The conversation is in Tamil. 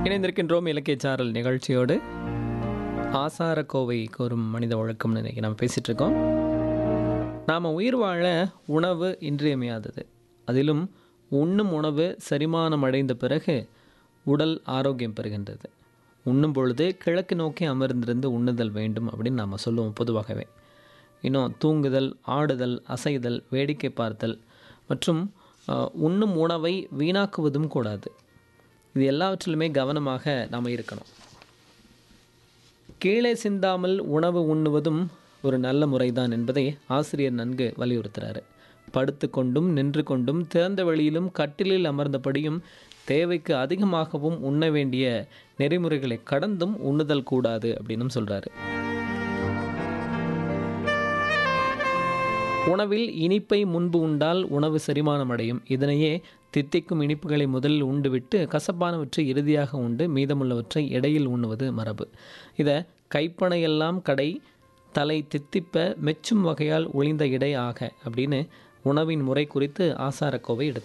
இணைந்திருக்கின்றோம் இலக்கிய சாரல் நிகழ்ச்சியோடு ஆசாரக்கோவை கோரும் மனித ஒழுக்கம்னு இன்னைக்கு நம்ம பேசிகிட்டு இருக்கோம் நாம் உயிர் வாழ உணவு இன்றியமையாதது அதிலும் உண்ணும் உணவு செரிமானம் அடைந்த பிறகு உடல் ஆரோக்கியம் பெறுகின்றது உண்ணும் பொழுது கிழக்கு நோக்கி அமர்ந்திருந்து உண்ணுதல் வேண்டும் அப்படின்னு நாம் சொல்லுவோம் பொதுவாகவே இன்னும் தூங்குதல் ஆடுதல் அசைதல் வேடிக்கை பார்த்தல் மற்றும் அஹ், உண்ணும் உணவை வீணாக்குவதும் கூடாது இது எல்லாவற்றிலுமே கவனமாக நாம் இருக்கணும் கீழே சிந்தாமல் உணவு உண்ணுவதும் ஒரு நல்ல முறைதான் என்பதை ஆசிரியர் நன்கு வலியுறுத்துறாரு படுத்து கொண்டும் நின்று கொண்டும் திறந்த வெளியிலும் கட்டிலில் அமர்ந்தபடியும் தேவைக்கு அதிகமாகவும் உண்ண வேண்டிய நெறிமுறைகளை கடந்தும் உண்ணுதல் கூடாது அப்படின்னும் சொல்றாரு உணவில் இனிப்பை முன்பு உண்டால் உணவு செரிமானம் அடையும் இதனையே தித்திக்கும் இனிப்புகளை முதலில் உண்டுவிட்டு கசப்பானவற்றை இறுதியாக உண்டு மீதமுள்ளவற்றை இடையில் உண்ணுவது மரபு இதை கைப்பனையெல்லாம் கடை தலை தித்திப்ப மெச்சும் வகையால் ஒளிந்த இடை ஆக அப்படின்னு உணவின் முறை குறித்து ஆசாரக்கோவை எடுத்து